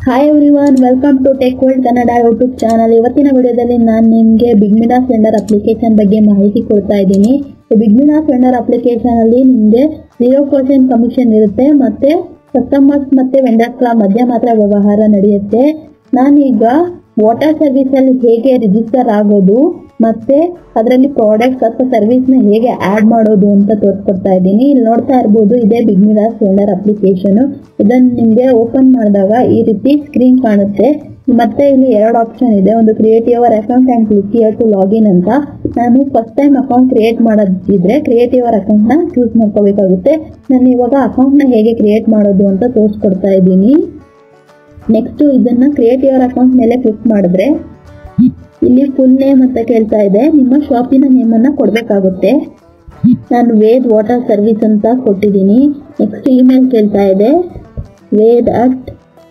hi everyone welcome to tech world Kannada YouTube channel ಇವತ್ತಿನ ವಿಡಿಯೋದಲ್ಲಿ ನಾನು ನಿಮಗೆ ಬಿಗ್ಮಿನಾಸ್ ವೆಂಡರ್ ಅಪ್ಲಿಕೇಶನ್ ಬಗ್ಗೆ ಮಾಹಿತಿ ಕೊಡ್ತಾ ಇದ್ದೀನಿ ಬಿಗ್ಮಿನಾಸ್ ವೆಂಡರ್ ಅಪ್ಲಿಕೇಶನ್ ಅಲ್ಲಿ ನಿಮಗೆ ಜೀರೋ ಪರ್ಸೆಂಟ್ ಕಮಿಷನ್ ಇರುತ್ತೆ ಮತ್ತೆ ಕಸ್ಟಮರ್ಸ್ ಮತ್ತೆ ವೆಂಡರ್ಸ್ಗಳ ಮಧ್ಯ ಮಾತ್ರ ವ್ಯವಹಾರ ನಡೆಯುತ್ತೆ ನಾನೀಗ ವಾಟರ್ ಸರ್ವಿಸ್ ಅಲ್ಲಿ ಹೇಗೆ ರಿಜಿಸ್ಟರ್ ಆಗೋದು ಮತ್ತೆ ಅದರಲ್ಲಿ ಪ್ರಾಡಕ್ಟ್ ಅಥವಾ ಸರ್ವಿಸ್ ನ ಹೇಗೆ ಆಡ್ ಮಾಡೋದು ಅಂತ ತೋರಿಸ್ಕೊಡ್ತಾ ಇದ್ದೀನಿ ಇಲ್ಲಿ ನೋಡ್ತಾ ಇರ್ಬೋದು ಇದೇ ಬಿಗ್ಮಿರಾಸ್ ವೆಂಡರ್ ಅಪ್ಲಿಕೇಶನ್ ಇದನ್ನ ನಿಮ್ಗೆ ಓಪನ್ ಮಾಡಿದಾಗ ಈ ರೀತಿ ಸ್ಕ್ರೀನ್ ಕಾಣುತ್ತೆ ಮತ್ತೆ ಇಲ್ಲಿ ಎರಡು ಆಪ್ಷನ್ ಇದೆ ಒಂದು create your account and click here to login ಅಂತ ನಾನು ಫಸ್ಟ್ ಟೈಮ್ ಅಕೌಂಟ್ ಕ್ರಿಯೇಟ್ ಮಾಡೋದಿದ್ರೆ ಕ್ರಿಯೇಟ್ ಯುವರ್ ಅಕೌಂಟ್ ನ ಚೂಸ್ ಮಾಡ್ಕೋಬೇಕಾಗುತ್ತೆ ನಾನು ಇವಾಗ ಅಕೌಂಟ್ ನ ಹೇಗೆ ಕ್ರಿಯೇಟ್ ಮಾಡೋದು ಅಂತ ತೋರಿಸ್ಕೊಡ್ತಾ ಇದ್ದೀನಿ ನೆಕ್ಸ್ಟ್ ಇದನ್ನ ಕ್ರಿಯೇಟ್ ಯುವರ್ ಅಕೌಂಟ್ ಮೇಲೆ ಕ್ಲಿಕ್ ಮಾಡಿದ್ರೆ ಇಲ್ಲಿ ಫುಲ್ ನೇಮ್ ಅಂತ ಕೇಳ್ತಾ ಇದೆ ನಿಮ್ಮ ಶಾಪಿನ ನೇಮ್ ಅನ್ನ ಕೊಡ್ಬೇಕಾಗುತ್ತೆ ನಾನು ವೇದ್ ವಾಟರ್ ಸರ್ವಿಸ್ ಅಂತ ಕೊಟ್ಟಿದ್ದೀನಿ ನೆಕ್ಸ್ಟ್ ಇಮೇಲ್ ಕೇಳ್ತಾ ಇದೆ Ved at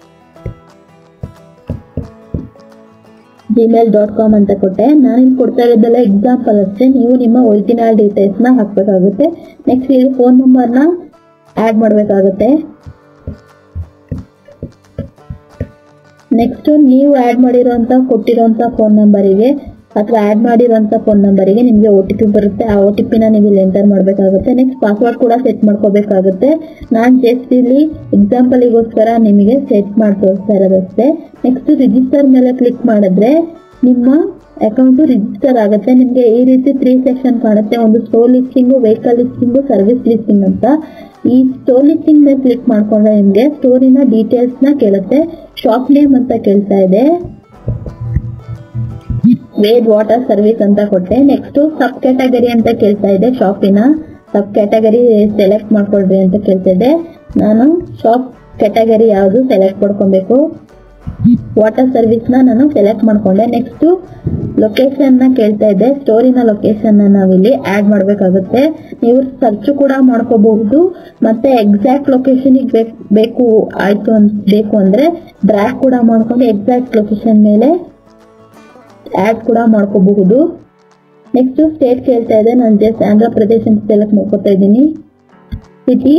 Gmail dot com ಅಂತ ಕೊಟ್ಟೆ ನಾನು ಇಲ್ಲಿ ಕೊಡ್ತಾ ಇರೋದೆಲ್ಲ ಎಕ್ಸಾಂಪಲ್ ಅಷ್ಟೇ ನೀವು ನಿಮ್ಮ ಒರಿಜಿನಲ್ ಡೀಟೇಲ್ಸ್ನ ಹಾಕಬೇಕಾಗುತ್ತೆ ನೆಕ್ಸ್ಟ್ ಇಲ್ಲಿ ಫೋನ್ ನಂಬರ್ನ ಆ್ಯಡ್ ಮಾಡಬೇಕಾಗುತ್ತೆ ನೆಕ್ಸ್ಟ್ ನೀವು ಆ್ಯಡ್ ಮಾಡಿರೋಂಥ ಕೊಟ್ಟಿರೋಂಥ ಫೋನ್ ನಂಬರಿಗೆ ಅಥವಾ ಆ್ಯಡ್ ಮಾಡಿರೋಂಥ ಫೋನ್ ನಂಬರಿಗೆ ನಿಮಗೆ ಒ ಟಿ ಪಿ ಬರುತ್ತೆ ಆ ಒ ಟಿ ಪಿನ ನೀವು ಇಲ್ಲಿ ಎಂಟರ್ ಮಾಡಬೇಕಾಗುತ್ತೆ ನೆಕ್ಸ್ಟ್ ಪಾಸ್ವರ್ಡ್ ಕೂಡ ಸೆಟ್ ಮಾಡ್ಕೋಬೇಕಾಗುತ್ತೆ ನಾನು ಜಸ್ಟ್ ಇಲ್ಲಿ ಎಕ್ಸಾಂಪಲಿಗೋಸ್ಕರ ನಿಮಗೆ ಸೆಟ್ ಮಾಡಿ ತೋರಿಸ್ತಾ ಇರೋದಷ್ಟೇ ನೆಕ್ಸ್ಟ್ ರಿಜಿಸ್ಟರ್ ಮೇಲೆ ಕ್ಲಿಕ್ ಮಾಡಿದ್ರೆ ನಿಮ್ಮ ಅಕೌಂಟು ರಿಜಿಸ್ಟರ್ ಆಗುತ್ತೆ ನಿಮಗೆ ಈ ರೀತಿ ತ್ರೀ ಸೆಕ್ಷನ್ ಕಾಣುತ್ತೆ ಒಂದು store listing vehicle listing service listing ಅಂತ ಈ ಸ್ಟೋರ್ ಲಿಸ್ಟಿಂಗ್ ಮೇಲೆ ಕ್ಲಿಕ್ ಮಾಡ್ಕೊಂಡ್ರೆ ನಿಮಗೆ ಸ್ಟೋರಿನ ಡೀಟೇಲ್ಸ್ನ ಕೇಳುತ್ತೆ ಶಾಪ್ ನೇಮ್ ಅಂತ ಕೇಳ್ತಾ ಇದೆ ವೇದ್ ವಾಟರ್ ಸರ್ವಿಸ್ ಅಂತ ಕೊಟ್ಟೆ ನೆಕ್ಸ್ಟ್ ಸಬ್ ಕ್ಯಾಟಗರಿ ಅಂತ ಕೇಳ್ತಾ ಇದೆ ಶಾಪಿನ ಸಬ್ ಕ್ಯಾಟಗರಿ ಸೆಲೆಕ್ಟ್ ಮಾಡ್ಕೊಳ್ರಿ ಅಂತ ಕೇಳ್ತಾ ಇದೆ ನಾನು ಶಾಪ್ ಕ್ಯಾಟಗರಿ ಯಾವುದು ಸೆಲೆಕ್ಟ್ ಮಾಡ್ಕೊಬೇಕು ವಾಟರ್ ಸರ್ವಿಸ್ ನ ನಾನು ಸೆಲೆಕ್ಟ್ ಮಾಡ್ಕೊಂಡೆ ನೆಕ್ಸ್ಟ್ ಲೊಕೇಶನ್ ನ ಕೇಳ್ತಾ ಇದೆ ಸ್ಟೋರಿನ ಲೊಕೇಶನ್ ನ ನಾವಿಲ್ಲಿ ಆಡ್ ಮಾಡಬೇಕಾಗುತ್ತೆ ನೀವು ಸರ್ಚ್ ಕೂಡ ಮಾಡ್ಕೋಬಹುದು ಮತ್ತೆ ಎಕ್ಸಾಕ್ಟ್ ಲೊಕೇಶನ್ ಬೇಕು ಆಯ್ತು ಅಂತ ಬೇಕು ಅಂದ್ರೆ ಡ್ರ್ಯಾಗ್ ಕೂಡ ಮಾಡ್ಕೊಂಡು ಎಕ್ಸಾಕ್ಟ್ ಲೊಕೇಶನ್ ಮೇಲೆ ಆಡ್ ಕೂಡ ಮಾಡ್ಕೋಬಹುದು ನೆಕ್ಸ್ಟ್ ಸ್ಟೇಟ್ ಕೇಳ್ತಾ ಇದೆ ನಾನು ಜಸ್ಟ್ ಆಂಧ್ರ ಪ್ರದೇಶ ಅಂತ ಸೆಲೆಕ್ಟ್ ಮಾಡ್ಕೋತಾ ಇದ್ದೀನಿ ಸಿಟಿ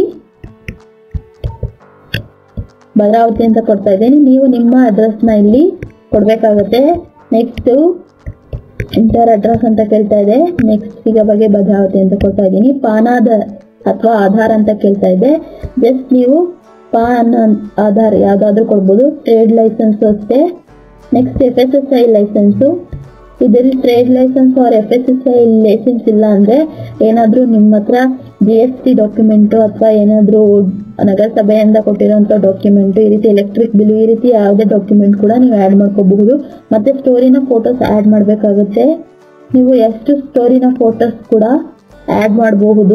ಭದ್ರಾವತಿ ಅಂತ ಕೊಡ್ತಾ ಇದ್ದೀನಿ ನೀವು ನಿಮ್ಮ ಅಡ್ರೆಸ್ನ ಇಲ್ಲಿ ಕೊಡಬೇಕಾಗುತ್ತೆ ನೆಕ್ಸ್ಟ್ ಇಂಟರ್ ಅಡ್ರೆಸ್ ಅಂತ ಕೇಳ್ತಾ ಇದೆ ನೆಕ್ಸ್ಟ್ ಈಗ ಬಗ್ಗೆ ಭದ್ರಾವತಿ ಅಂತ ಕೊಡ್ತಾ ಇದ್ದೀನಿ ಪಾನಾದ ಅಥವಾ ಆಧಾರ್ ಅಂತ ಕೇಳ್ತಾ ಇದೆ ಜಸ್ಟ್ ನೀವು ಪಾನ್ ಆಧಾರ್ ಯಾವ್ದಾದ್ರು ಕೊಡ್ಬೋದು ಟ್ರೇಡ್ ಲೈಸೆನ್ಸ್ ಅಷ್ಟೇ next F S S I licence ಇದರಲ್ಲಿ trade licence R F S S I licence ಇಲ್ಲ ಅಂದ್ರೆ ಏನಾದ್ರೂ ನಿಮ್ಮ ಹತ್ರ ಜಿ ಎಸ್ ಟಿ ಡಾಕ್ಯುಮೆಂಟು ಅಥವಾ ಏನಾದ್ರೂ ನಗರಸಭೆಯಿಂದ ಕೊಟ್ಟಿರೋಂಥ ಡಾಕ್ಯುಮೆಂಟ್ ಈ ರೀತಿ ಎಲೆಕ್ಟ್ರಿಕ್ ಬಿಲ್ ಈ ರೀತಿ ಯಾವುದೇ ಡಾಕ್ಯುಮೆಂಟ್ ಕೂಡ ನೀವು ಆ್ಯಡ್ ಮಾಡ್ಕೋಬಹುದು ಮತ್ತೆ ಸ್ಟೋರಿನ ಫೋಟೋಸ್ ಆ್ಯಡ್ ಮಾಡಬೇಕಾಗುತ್ತೆ ನೀವು ಎಷ್ಟು ಸ್ಟೋರಿನ ಫೋಟೋಸ್ ಕೂಡ ಆ್ಯಡ್ ಮಾಡಬಹುದು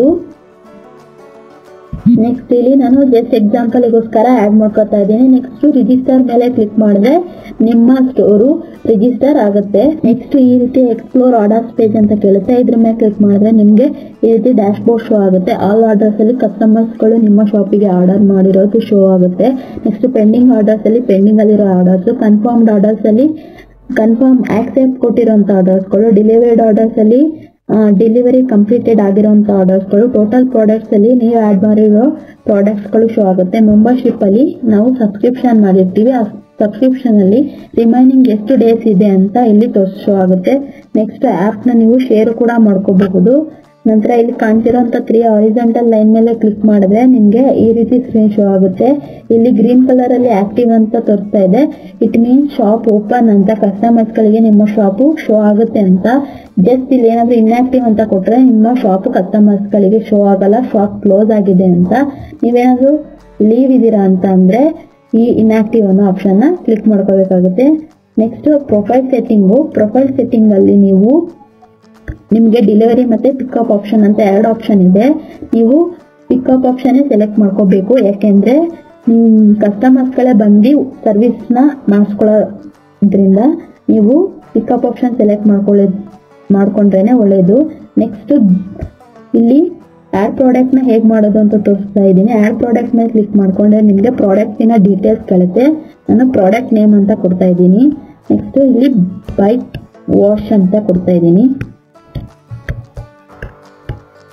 ನೆಕ್ಸ್ಟ್ ಇಲ್ಲಿ ನಾನು ಜಸ್ಟ್ ಎಕ್ಸಾಂಪಲ್ಗೋಸ್ಕರ ಆ್ಯಡ್ ಮಾಡ್ಕೊತಾ ಇದ್ದೀನಿ ನೆಕ್ಸ್ಟ್ ರಿಜಿಸ್ಟರ್ ಮೇಲೆ ಕ್ಲಿಕ್ ಮಾಡಿದ್ರೆ ನಿಮ್ಮ ಸ್ಟೋರು ರಿಜಿಸ್ಟರ್ ಆಗುತ್ತೆ ನೆಕ್ಸ್ಟ್ ಈ ರೀತಿ ಎಕ್ಸ್ಪ್ಲೋರ್ ಆರ್ಡರ್ಸ್ ಪೇಜ್ ಅಂತ ಕೇಳುತ್ತೆ ಇದ್ರ ಮೇಲೆ ಕ್ಲಿಕ್ ಮಾಡಿದ್ರೆ ನಿಮಗೆ ಈ ರೀತಿ ಡ್ಯಾಶ್ ಬೋರ್ಡ್ ಶೋ ಆಗುತ್ತೆ ಆಲ್ ಆರ್ಡರ್ಸ್ ಅಲ್ಲಿ ಕಸ್ಟಮರ್ಸ್ಗಳು ನಿಮ್ಮ ಶಾಪಿಗೆ ಆರ್ಡರ್ ಮಾಡಿರೋದು ಶೋ ಆಗುತ್ತೆ ನೆಕ್ಸ್ಟ್ ಪೆಂಡಿಂಗ್ ಆರ್ಡರ್ಸ್ ಅಲ್ಲಿ ಪೆಂಡಿಂಗ್ ಅಲ್ಲಿರೋ ಆರ್ಡರ್ಸ್ ಕನ್ಫರ್ಮ್ಡ್ ಆರ್ಡರ್ಸ್ ಅಲ್ಲಿ ಕನ್ಫರ್ಮ್ ಆಕ್ಸೆಪ್ಟ್ ಕೊಟ್ಟಿರೋಂಥ ಆರ್ಡರ್ಸ್ಗಳು ಡೆಲಿವರ್ಡ್ ಆರ್ಡರ್ಸ್ ಅಲ್ಲಿ ಡೆಲಿವರಿ ಕಂಪ್ಲೀಟೆಡ್ ಆಗಿರೋಂಥ ಆರ್ಡರ್ಸ್ಗಳು ಟೋಟಲ್ ಪ್ರಾಡಕ್ಟ್ಸ್ ಅಲ್ಲಿ ನೀವು ಆಡ್ ಮಾಡಿರೋ ಪ್ರಾಡಕ್ಟ್ಸ್ಗಳು ಶೋ ಆಗುತ್ತೆ ಮೆಂಬರ್ಶಿಪ್ ಅಲ್ಲಿ ನಾವು ಸಬ್ಸ್ಕ್ರಿಪ್ಷನ್ ಮಾಡಿರ್ತೀವಿ ಆ ಸಬ್ಸ್ಕ್ರಿಪ್ಷನ್ ಅಲ್ಲಿ ರಿಮೈನಿಂಗ್ ಎಷ್ಟು ಡೇಸ್ ಇದೆ ಅಂತ ಇಲ್ಲಿ ತೋರಿಸ್ ಶೋ ಆಗುತ್ತೆ ನೆಕ್ಸ್ಟ್ ಆ್ಯಪ್ನ ನೀವು ಶೇರ್ ಕೂಡ ಮಾಡ್ಕೋಬಹುದು ನಂತರ ಇಲ್ಲಿ ಕಾಣ್ತಿರೋಂಥ ತ್ರೀ ಹಾರಿಜಾಂಟಲ್ ಲೈನ್ ಮೇಲೆ ಕ್ಲಿಕ್ ಮಾಡಿದ್ರೆ ನಿಮಗೆ ಈ ರೀತಿ ಸ್ಕ್ರೀನ್ ಶೋ ಆಗುತ್ತೆ ಇಲ್ಲಿ ಗ್ರೀನ್ ಕಲರ್ ಅಲ್ಲಿ ಆಕ್ಟಿವ್ ಅಂತ ತೋರಿಸ್ತಾ ಇದೆ ಇಟ್ ಮೀನ್ಸ್ ಶಾಪ್ ಓಪನ್ ಅಂತ ಕಸ್ಟಮರ್ಸ್ ಗಳಿಗೆ ನಿಮ್ಮ ಶಾಪು ಶೋ ಆಗುತ್ತೆ ಅಂತ ಜಸ್ಟ್ ಇಲ್ಲಿ ಏನಾದ್ರೂ ಇನ್ಆಕ್ಟಿವ್ ಅಂತ ಕೊಟ್ರೆ ನಿಮ್ಮ ಶಾಪ್ ಕಸ್ಟಮರ್ಸ್ ಗಳಿಗೆ ಶೋ ಆಗಲ್ಲ ಶಾಪ್ ಕ್ಲೋಸ್ ಆಗಿದೆ ಅಂತ ನೀವೇನಾದ್ರೂ ಲೀವ್ ಇದೀರಾ ಅಂತ ಅಂದ್ರೆ ಈ ಇನ್ಆಕ್ಟಿವ್ ಅನ್ನೋ ಆಪ್ಷನ್ ನ ಕ್ಲಿಕ್ ಮಾಡ್ಕೋಬೇಕಾಗುತ್ತೆ next profile setting profile setting ಅಲ್ಲಿ ನೀವು ನಿಮಗೆ ಡೆಲಿವರಿ ಮತ್ತೆ ಪಿಕಪ್ ಆಪ್ಷನ್ ಅಂತ ಎರಡು ಆಪ್ಷನ್ ಇದೆ ನೀವು ಪಿಕಪ್ ಆಪ್ಷನ್ ಸೆಲೆಕ್ಟ್ ಮಾಡ್ಕೋಬೇಕು ಯಾಕೆಂದ್ರೆ ಕಸ್ಟಮರ್ಸ್ಗಳೇ ಬಂದು ಸರ್ವಿಸ್ನ ಮಾಡಿಸ್ಕೊಳ್ಳೋದ್ರಿಂದ ನೀವು ಪಿಕಪ್ ಆಪ್ಷನ್ ಸೆಲೆಕ್ಟ್ ಮಾಡ್ಕೊಳ್ಳೋ ಮಾಡ್ಕೊಂಡ್ರೇನೆ ಒಳ್ಳೆಯದು ನೆಕ್ಸ್ಟ್ ಇಲ್ಲಿ ಆ್ಯಡ್ ಪ್ರಾಡಕ್ಟ್ನ ಹೇಗೆ ಮಾಡೋದು ಅಂತ ತೋರಿಸ್ತಾ ಇದ್ದೀನಿ ಆ್ಯಡ್ ಪ್ರಾಡಕ್ಟ್ ಮೇಲೆ ಕ್ಲಿಕ್ ಮಾಡ್ಕೊಂಡ್ರೆ ನಿಮಗೆ ಪ್ರಾಡಕ್ಟಿನ ಡೀಟೇಲ್ಸ್ ಕೇಳುತ್ತೆ ನಾನು ಪ್ರಾಡಕ್ಟ್ ನೇಮ್ ಅಂತ ಕೊಡ್ತಾ ಇದ್ದೀನಿ ನೆಕ್ಸ್ಟ್ ಇಲ್ಲಿ ಬೈಕ್ ವಾಶ್ ಅಂತ ಕೊಡ್ತಾ ಇದ್ದೀನಿ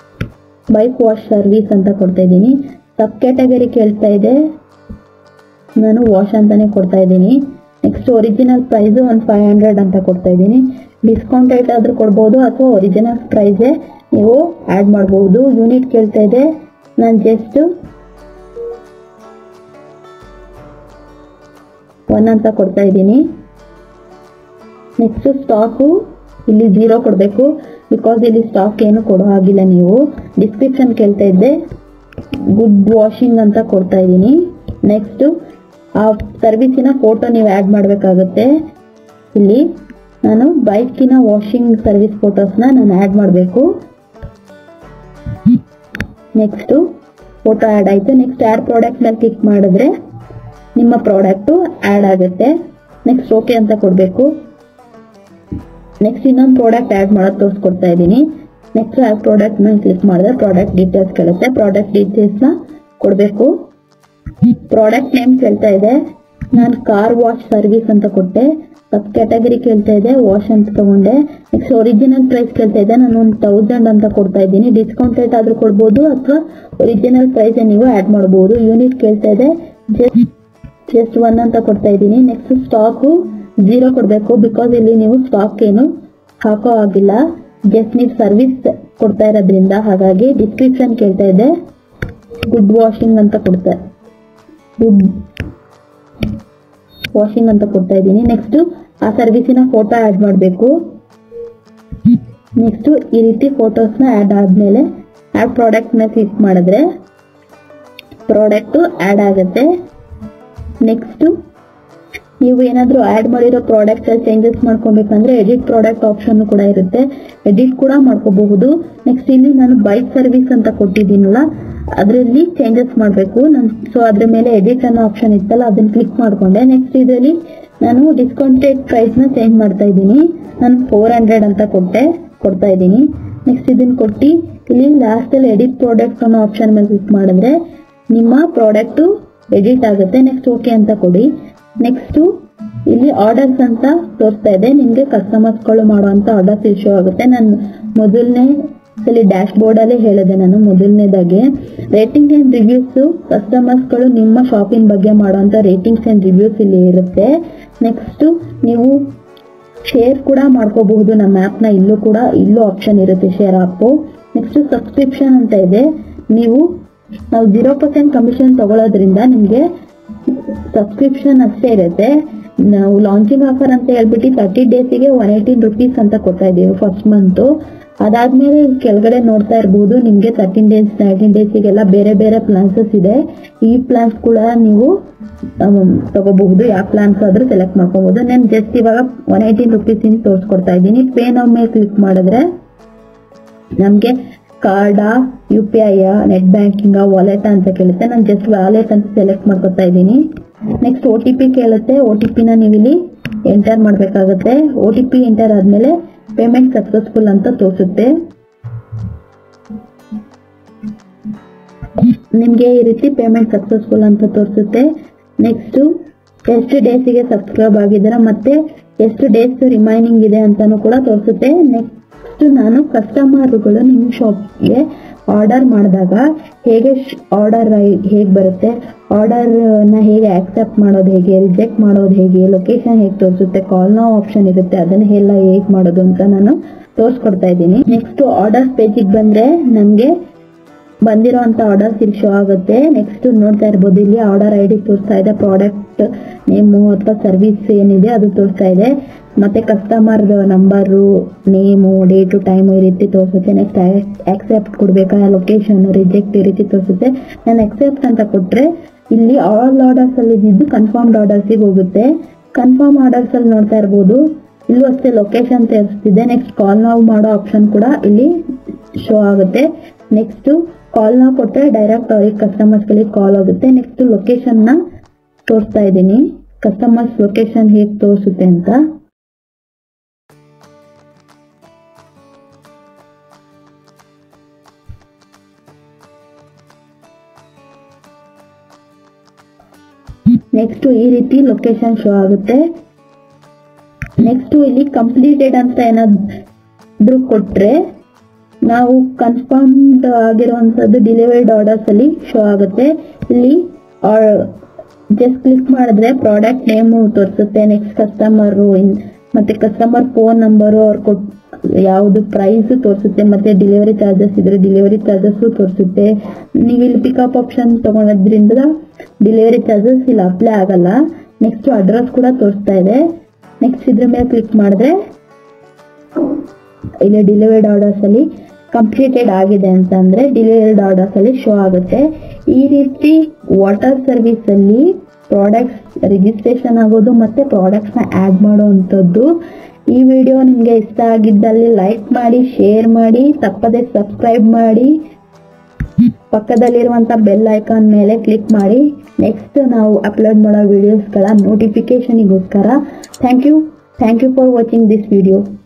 ಬೈಕ್ ವಾಶ್ ಸರ್ವಿಸ್ ಅಂತ ಕೊಡ್ತಾ ಇದ್ದೀನಿ ಸಬ್ ಕ್ಯಾಟಗರಿ ಕೇಳ್ತಾ ಇದೆ ನಾನು ವಾಶ್ ಅಂತಾನೆ ಕೊಡ್ತಾ ಇದ್ದೀನಿ ನೆಕ್ಸ್ಟ್ ಒರಿಜಿನಲ್ ಪ್ರೈಸ್ ಒಂದು ಫೈವ್ ಹಂಡ್ರೆಡ್ ಅಂತ ಕೊಡ್ತಾ ಇದ್ದೀನಿ ಡಿಸ್ಕೌಂಟ್ ರೇಟ್ ಆದ್ರೂ ಕೊಡ್ಬೋದು ಅಥವಾ ಒರಿಜಿನಲ್ ಪ್ರೈಸೇ ನೀವು ಆ್ಯಡ್ ಮಾಡ್ಬೋದು ಯೂನಿಟ್ ಕೇಳ್ತಾ ಇದೆ ನಾನು ಜಸ್ಟ್ ಒನ್ ಅಂತ ಕೊಡ್ತಾ ಇದ್ದೀನಿ ನೆಕ್ಸ್ಟ್ ಸ್ಟಾಕು ಇಲ್ಲಿ ಜೀರೋ ಕೊಡಬೇಕು ಬಿಕಾಸ್ ಇಲ್ಲಿ ಸ್ಟಾಕ್ ಏನು ಕೊಡೋ ಹಾಗಿಲ್ಲ ನೀವು ಡಿಸ್ಕ್ರಿಪ್ಷನ್ ಕೇಳ್ತಾ ಇದ್ದೆ ಗುಡ್ ವಾಷಿಂಗ್ ಅಂತ ಕೊಡ್ತಾ ಇದ್ದೀನಿ ನೆಕ್ಸ್ಟ್ ಆ ಸರ್ವಿಸಿನ ಫೋಟೋ ನೀವು ಆ್ಯಡ್ ಮಾಡಬೇಕಾಗುತ್ತೆ ಇಲ್ಲಿ ನಾನು ಬೈಕಿನ ವಾಷಿಂಗ್ ಸರ್ವಿಸ್ ಫೋಟೋಸ್ನ ನಾನು ಆ್ಯಡ್ ಮಾಡಬೇಕು ನೆಕ್ಸ್ಟು ಫೋಟೋ ಆ್ಯಡ್ ಆಯಿತು ನೆಕ್ಸ್ಟ್ ಆ್ಯಡ್ ಪ್ರಾಡಕ್ಟ್ ಮೇಲೆ ಕ್ಲಿಕ್ ಮಾಡಿದ್ರೆ ನಿಮ್ಮ ಪ್ರಾಡಕ್ಟು ಆ್ಯಡ್ ಆಗುತ್ತೆ ನೆಕ್ಸ್ಟ್ ಓಕೆ ಅಂತ ಕೊಡಬೇಕು ನೆಕ್ಸ್ಟ್ ಇನ್ನೊಂದು ಪ್ರಾಡಕ್ಟ್ ಆ್ಯಡ್ ಮಾಡೋದು ತೋರಿಸ್ಕೊಡ್ತಾ ಇದ್ದೀನಿ ನೆಕ್ಸ್ಟ್ ಆ ಪ್ರಾಡಕ್ಟ್ ಮೇಲೆ ಕ್ಲಿಕ್ ಮಾಡಿದ್ರೆ ಪ್ರಾಡಕ್ಟ್ ಡೀಟೇಲ್ಸ್ ಕೇಳುತ್ತೆ ಪ್ರಾಡಕ್ಟ್ ಡೀಟೇಲ್ಸ್ನ ಕೊಡಬೇಕು ಪ್ರಾಡಕ್ಟ್ ನೇಮ್ ಕೇಳ್ತಾ ಇದೆ ನಾನು ಕಾರ್ ವಾಶ್ ಸರ್ವಿಸ್ ಅಂತ ಕೊಟ್ಟೆ ಸಬ್ ಕ್ಯಾಟಗರಿ ಕೇಳ್ತಾ ಇದೆ ವಾಶ್ ಅಂತ ತಗೊಂಡೆ ನೆಕ್ಸ್ಟ್ ಒರಿಜಿನಲ್ ಪ್ರೈಸ್ ಕೇಳ್ತಾ ಇದೆ ನಾನು ಒಂದು ತೌಸಂಡ್ ಅಂತ ಕೊಡ್ತಾ ಇದ್ದೀನಿ ಡಿಸ್ಕೌಂಟ್ ರೇಟ್ ಆದ್ರೂ ಕೊಡ್ಬೋದು ಅಥವಾ ಒರಿಜಿನಲ್ ಪ್ರೈಸ್ ನೀವು ಆ್ಯಡ್ ಮಾಡ್ಬೋದು ಯೂನಿಟ್ ಕೇಳ್ತಾ ಇದೆ ಜಸ್ಟ್ ಜಸ್ಟ್ ಒನ್ ಅಂತ ಕೊಡ್ತಾ ಇದ್ದೀನಿ ನೆಕ್ಸ್ಟ್ ಸ್ಟಾಕು ಜೀರೋ ಕೊಡಬೇಕು ಬಿಕಾಸ್ ಇಲ್ಲಿ ನೀವು ಸ್ಟಾಕ್ ಏನು ಹಾಕೋ ಆಗಿಲ್ಲ ಜಸ್ಟ್ ನೀವು ಸರ್ವಿಸ್ ಕೊಡ್ತಾ ಇರೋದ್ರಿಂದ ಹಾಗಾಗಿ ಡಿಸ್ಕ್ರಿಪ್ಷನ್ ಕೇಳ್ತಾ ಇದೆ ಗುಡ್ ವಾಷಿಂಗ್ ಅಂತ ಕೊಡ್ತಾ ಗುಡ್ ವಾಷಿಂಗ್ ಅಂತ ಕೊಡ್ತಾ ಇದ್ದೀನಿ ನೆಕ್ಸ್ಟ್ ಆ ಸರ್ವಿಸಿನ ಫೋಟೋ ಆ್ಯಡ್ ಮಾಡಬೇಕು ನೆಕ್ಸ್ಟ್ ಈ ರೀತಿ ಫೋಟೋಸ್ನ ಆ್ಯಡ್ ಆದಮೇಲೆ ಆ್ಯಡ್ ಪ್ರಾಡಕ್ಟ್ ಮೇಲೆ ಕ್ಲಿಕ್ ಮಾಡಿದ್ರೆ ಪ್ರಾಡಕ್ಟು ಆ್ಯಡ್ ಆಗುತ್ತೆ ನೆಕ್ಸ್ಟು ನೀವು ಏನಾದರೂ ಆ್ಯಡ್ ಮಾಡಿರೋ ಪ್ರಾಡಕ್ಟ್ ಚೇಂಜಸ್ ಮಾಡ್ಕೊಬೇಕಂದ್ರೆ ಎಡಿಟ್ ಪ್ರಾಡಕ್ಟ್ ಆಪ್ಷನ್ ಕೂಡ ಇರುತ್ತೆ ಎಡಿಟ್ ಕೂಡ ಮಾಡ್ಕೋಬಹುದು ನೆಕ್ಸ್ಟ್ ಇಲ್ಲಿ ನಾನು ಬೈಕ್ ಸರ್ವಿಸ್ ಅಂತ ಕೊಟ್ಟಿದ್ದೀನಲ್ಲ ಅದರಲ್ಲಿ ಚೇಂಜಸ್ ಮಾಡಬೇಕು ನಾನು ಸೊ ಅದ್ರ ಮೇಲೆ ಎಡಿಟ್ ಅನ್ನೋ ಆಪ್ಷನ್ ಇತ್ತಲ್ಲ ಅದನ್ನ ಕ್ಲಿಕ್ ಮಾಡ್ಕೊಂಡೆ ನೆಕ್ಸ್ಟ್ ಇದರಲ್ಲಿ ನಾನು ಡಿಸ್ಕೌಂಟೆಡ್ ಪ್ರೈಸ್ನ ಚೇಂಜ್ ಮಾಡ್ತಾ ಇದ್ದೀನಿ ನಾನು ಫೋರ್ ಹಂಡ್ರೆಡ್ ಅಂತ ಕೊಟ್ಟೆ ಕೊಡ್ತಾ ಇದ್ದೀನಿ ನೆಕ್ಸ್ಟ್ ಇದನ್ನ ಕೊಟ್ಟು ಇಲ್ಲಿ ಲಾಸ್ಟಲ್ಲಿ ಎಡಿಟ್ ಪ್ರಾಡಕ್ಟ್ ಅನ್ನೋ ಆಪ್ಷನ್ ಮೇಲೆ ಕ್ಲಿಕ್ ಮಾಡಿದ್ರೆ ನಿಮ್ಮ ಪ್ರಾಡಕ್ಟು ಎಡಿಟ್ ಆಗುತ್ತೆ ನೆಕ್ಸ್ಟ್ ಓಕೆ ಅಂತ ಕೊಡಿ ನೆಕ್ಸ್ಟು ಇಲ್ಲಿ ಆರ್ಡರ್ಸ್ ಅಂತ ತೋರಿಸ್ತಾ ಇದೆ ನಿಮಗೆ ಕಸ್ಟಮರ್ಸ್ಗಳು ಮಾಡುವಂತ ಆರ್ಡರ್ಸ್ ಇಶ್ಯೂ ಆಗುತ್ತೆ ನಾನು ಮೊದಲನೇ ಇಲ್ಲಿ ಡ್ಯಾಶ್ ಬೋರ್ಡ್ ಅಲ್ಲಿ ಹೇಳಿದೆ ನಾನು ಮೊದಲನೇದಾಗಿ ರೇಟಿಂಗ್ ಅಂಡ್ ರಿವ್ಯೂಸ್ ಕಸ್ಟಮರ್ಸ್ಗಳು ನಿಮ್ಮ ಶಾಪಿಂಗ್ ಬಗ್ಗೆ ಮಾಡುವಂತ ರೇಟಿಂಗ್ಸ್ ಅಂಡ್ ರಿವ್ಯೂಸ್ ಇಲ್ಲಿ ಇರುತ್ತೆ ನೆಕ್ಸ್ಟ್ ನೀವು ಶೇರ್ ಕೂಡ ಮಾಡ್ಕೋಬಹುದು ನಮ್ಮ ಆ್ಯಪ್ನ ಇಲ್ಲೂ ಕೂಡ ಇಲ್ಲೂ ಆಪ್ಷನ್ ಇರುತ್ತೆ ಶೇರ್ ಆ್ಯಪು ನೆಕ್ಸ್ಟ್ ಸಬ್ಸ್ಕ್ರಿಪ್ಷನ್ ಅಂತ ಇದೆ ನೀವು ನಾವು ಜೀರೋ ಪರ್ಸೆಂಟ್ ಕಮಿಷನ್ ತಗೊಳ್ಳೋದ್ರಿಂದ ನಿಮಗೆ ಸಬ್ಸ್ಕ್ರಿಪ್ಷನ್ ಅಷ್ಟೇ ಇರುತ್ತೆ ನಾವು ಲಾಂಚಿಂಗ್ ಆಫರ್ ಅಂತ ಹೇಳ್ಬಿಟ್ಟು ತರ್ಟಿ ಡೇಸಿಗೆ ಒನ್ ಏಯ್ಟೀನ್ ರುಪೀಸ್ ಅಂತ ಕೊಡ್ತಾ ಇದ್ದೀವಿ ಫಸ್ಟ್ ಮಂತು ಅದಾದ್ಮೇಲೆ ಇಲ್ಲಿ ಕೆಳಗಡೆ ನೋಡ್ತಾ ಇರ್ಬೋದು ನಿಮಗೆ ತರ್ಟೀನ್ ಡೇಸ್ ನೈನ್ಟೀನ್ ಡೇಸಿಗೆಲ್ಲ ಬೇರೆ ಬೇರೆ ಪ್ಲಾನ್ಸಸ್ ಇದೆ ಈ ಪ್ಲಾನ್ಸ್ ಕೂಡ ನೀವು ಆಮ್, ತಗೋಬಹುದು ಯಾವ ಪ್ಲಾನ್ಸ್ ಆದ್ರೂ ಸೆಲೆಕ್ಟ್ ಮಾಡ್ಕೋಬಹುದು ನಾನು ಜಸ್ಟ್ ಇವಾಗ ಒನ್ ಏಯ್ಟೀನ್ ರುಪೀಸ್ ಇಂದ ತೋರಿಸ್ಕೊಡ್ತಾ ಇದ್ದೀನಿ ಪೇ ನಾವು ಮೇಲೆ ಕ್ಲಿಕ್ ಮಾಡಿದ್ರೆ ನಮಗೆ ಕಾರ್ಡಾ U P I net banking wallet ಅಂತ ಕೇಳುತ್ತೆ ನಾನು ಜಸ್ಟ್ ವಾಲೆಟ್ ಅಂತ ಸೆಲೆಕ್ಟ್ ಮಾಡ್ಕೊತಾ ಇದ್ದೀನಿ ನೆಕ್ಸ್ಟ್ ಒ ಟಿ ಪಿ ಕೇಳುತ್ತೆ ಒ ಟಿ ಪಿನ ನೀವು ಇಲ್ಲಿ ಎಂಟರ್ ಮಾಡಬೇಕಾಗುತ್ತೆ ಒ ಟಿ ಪಿ ಎಂಟರ್ ಆದಮೇಲೆ ಪೇಮೆಂಟ್ ಸಕ್ಸಸ್ಫುಲ್ ಅಂತ ತೋರಿಸುತ್ತೆ ನಿಮಗೆ ಈ ರೀತಿ ಪೇಮೆಂಟ್ ಸಕ್ಸಸ್ಫುಲ್ ಅಂತ ತೋರಿಸುತ್ತೆ ನೆಕ್ಸ್ಟು ಎಷ್ಟು ಡೇಸಿಗೆ ಸಬ್ಸ್ಕ್ರೈಬ್ ಆಗಿದ್ದೀರಾ ಮತ್ತೆ ಎಷ್ಟು ಡೇಸ್ ರಿಮೈನಿಂಗ್ ಇದೆ ಅಂತಾನು ಕೂಡ ತೋರಿಸುತ್ತೆ ನೆಕ್ಸ್ಟ್ ನಾನು ಕಸ್ಟಮರ್ಗಳು ನಿಮ್ಮ ಶಾಪ್ಗೆ ಆರ್ಡರ್ ಮಾಡಿದಾಗ ಹೇಗೆ ಆರ್ಡರ್ ಹೇಗೆ ಬರುತ್ತೆ ಆರ್ಡರ್ನ ಹೇಗೆ ಆಕ್ಸೆಪ್ಟ್ ಮಾಡೋದು ಹೇಗೆ ರಿಜೆಕ್ಟ್ ಮಾಡೋದು ಹೇಗೆ ಲೊಕೇಶನ್ ಹೇಗೆ ತೋರಿಸುತ್ತೆ ಕಾಲ್ ನೋ ಆಪ್ಷನ್ ಇರುತ್ತೆ ಅದನ್ನ ಎಲ್ಲ ಹೇಗೆ ಮಾಡೋದು ಅಂತ ನಾನು ತೋರಿಸ್ಕೊಡ್ತಾ ಇದ್ದೀನಿ ನೆಕ್ಸ್ಟ್ ಆರ್ಡರ್ಸ್ ಪೇಜಿಗೆ ಬಂದ್ರೆ ನಮಗೆ ಬಂದಿರೋಂಥ ಆರ್ಡರ್ಸ್ ಇಲ್ಲಿ ಶೋ ಆಗುತ್ತೆ ನೆಕ್ಸ್ಟ್ ನೋಡ್ತಾ ಇರ್ಬೋದು ಇಲ್ಲಿ ಆರ್ಡರ್ ಐ ಡಿ ತೋರಿಸ್ತಾ ಇದೆ ಪ್ರಾಡಕ್ಟ್ ನೇಮು ಅಥವಾ ಸರ್ವಿಸ್ ಏನಿದೆ ಅದು ತೋರಿಸ್ತಾ ಇದೆ ಮತ್ತೆ customer number name date time ಈ ರೀತಿ ತೋರಿಸುತ್ತೆ ನೆಕ್ಸ್ಟ್ ಆಕ್ಸೆಪ್ಟ್ ಕೊಡ್ಬೇಕಾ ಲೊಕೇಶನ್ ರಿಜೆಕ್ಟ್ ಈ ರೀತಿ ತೋರಿಸುತ್ತೆ ನಾನು ಆಕ್ಸೆಪ್ಟ್ ಅಂತ ಕೊಟ್ರೆ ಇಲ್ಲಿ ಆಲ್ ಆರ್ಡರ್ಸ್ ಅಲ್ಲಿ ಇದ್ದಿದ್ದು ಕನ್ಫರ್ಮ್ಡ್ ಆರ್ಡರ್ಸಿಗೆ ಹೋಗುತ್ತೆ ಕನ್ಫರ್ಮ್ ಆರ್ಡರ್ಸ್ ಅಲ್ಲಿ ನೋಡ್ತಾ ಇರ್ಬೋದು ಇಲ್ಲೂ ಅಷ್ಟೇ ಲೊಕೇಶನ್ ತೋರಿಸ್ತಿದೆ ನೆಕ್ಸ್ಟ್ ಕಾಲ್ ನಾವು ಮಾಡೋ ಆಪ್ಷನ್ ಕೂಡ ಇಲ್ಲಿ ಶೋ ಆಗುತ್ತೆ ನೆಕ್ಸ್ಟ್ ಕಾಲ್ ನಾವು ಕೊಟ್ಟರೆ ಡೈರೆಕ್ಟ್ ಅವ್ರಿಗೆ ಕಸ್ಟಮರ್ಸ್ಗಳಿಗೆ ಕಾಲ್ ಆಗುತ್ತೆ ನೆಕ್ಸ್ಟ್ ಲೊಕೇಶನ್ನ ತೋರಿಸ್ತಾ ಇದ್ದೀನಿ ಕಸ್ಟಮರ್ಸ್ ಲೊಕೇಶನ್ ಹೇಗೆ ತೋರಿಸುತ್ತೆ ಅಂತ ನೆಕ್ಸ್ಟ್ ಈ ರೀತಿ ಲೊಕೇಶನ್ ಶೋ ಆಗುತ್ತೆ ನೆಕ್ಸ್ಟ್ ಇಲ್ಲಿ ಕಂಪ್ಲೀಟೆಡ್ ಅಂತ ಏನಾದ್ರು ಕೊಟ್ರೆ ನಾವು ಕನ್ಫರ್ಮ್ಡ್ ಆಗಿರುವಂತದ್ದು ಡೆಲಿವರ್ಡ್ ಆರ್ಡರ್ಸ್ ಅಲ್ಲಿ ಶೋ ಆಗುತ್ತೆ ಇಲ್ಲಿ ಜಸ್ಟ್ ಕ್ಲಿಕ್ ಮಾಡಿದ್ರೆ ಪ್ರಾಡಕ್ಟ್ ನೇಮು ತೋರಿಸುತ್ತೆ ನೆಕ್ಸ್ಟ್ ಕಸ್ಟಮರು ಮತ್ತೆ ಕಸ್ಟಮರ್ ಫೋನ್ ನಂಬರು ಅವ್ರು ಕೊಟ್ ಯಾವುದು ಪ್ರೈಸ್ ತೋರಿಸುತ್ತೆ ಮತ್ತೆ ಡೆಲಿವರಿ ಚಾರ್ಜಸ್ ಇದ್ರೆ ಡೆಲಿವರಿ ಚಾರ್ಜಸ್ ತೋರಿಸುತ್ತೆ ನೀವು ಇಲ್ಲಿ ಪಿಕಪ್ ಆಪ್ಷನ್ ತಗೊಳೋದ್ರಿಂದ ಡೆಲಿವರಿ ಚಾರ್ಜಸ್ ಇಲ್ಲಿ ಅಪ್ಲೈ ಆಗಲ್ಲ ನೆಕ್ಸ್ಟ್ ಅಡ್ರೆಸ್ ಕೂಡ ತೋರಿಸ್ತಾ ಇದೆ ನೆಕ್ಸ್ಟ್ ಇದ್ರ ಮೇಲೆ ಕ್ಲಿಕ್ ಮಾಡಿದ್ರೆ ಇಲ್ಲಿ ಡೆಲಿವರ್ಡ್ ಆರ್ಡರ್ಸ್ ಅಲ್ಲಿ ಕಂಪ್ಲೀಟೆಡ್ ಆಗಿದೆ ಅಂತ ಅಂದ್ರೆ ಡೆಲಿವರ್ಡ್ ಆರ್ಡರ್ಸ್ ಅಲ್ಲಿ ಶೋ ಆಗುತ್ತೆ ಈ ರೀತಿ ವಾಟರ್ ಸರ್ವಿಸ್ ಅಲ್ಲಿ ಪ್ರಾಡಕ್ಟ್ಸ್ ರಿಜಿಸ್ಟ್ರೇಷನ್ ಆಗೋದು ಮತ್ತೆ ಪ್ರಾಡಕ್ಟ್ಸ್ ನ ಆಡ್ ಮಾಡುವಂಥದ್ದು ಈ ವಿಡಿಯೋ ನಿಮಗೆ ಇಷ್ಟ ಆಗಿದ್ದಲ್ಲಿ ಲೈಕ್ ಮಾಡಿ ಶೇರ್ ಮಾಡಿ ತಪ್ಪದೆ ಸಬ್ಸ್ಕ್ರೈಬ್ ಮಾಡಿ ಪಕ್ಕದಲ್ಲಿರುವಂತ ಬೆಲ್ ಐಕಾನ್ ಮೇಲೆ ಕ್ಲಿಕ್ ಮಾಡಿ ನೆಕ್ಸ್ಟ್ ನಾವು ಅಪ್ಲೋಡ್ ಮಾಡೋ ವಿಡಿಯೋಸ್ಗಳ ನೋಟಿಫಿಕೇಶನಿಗೋಸ್ಕರ thank you thank you for watching this video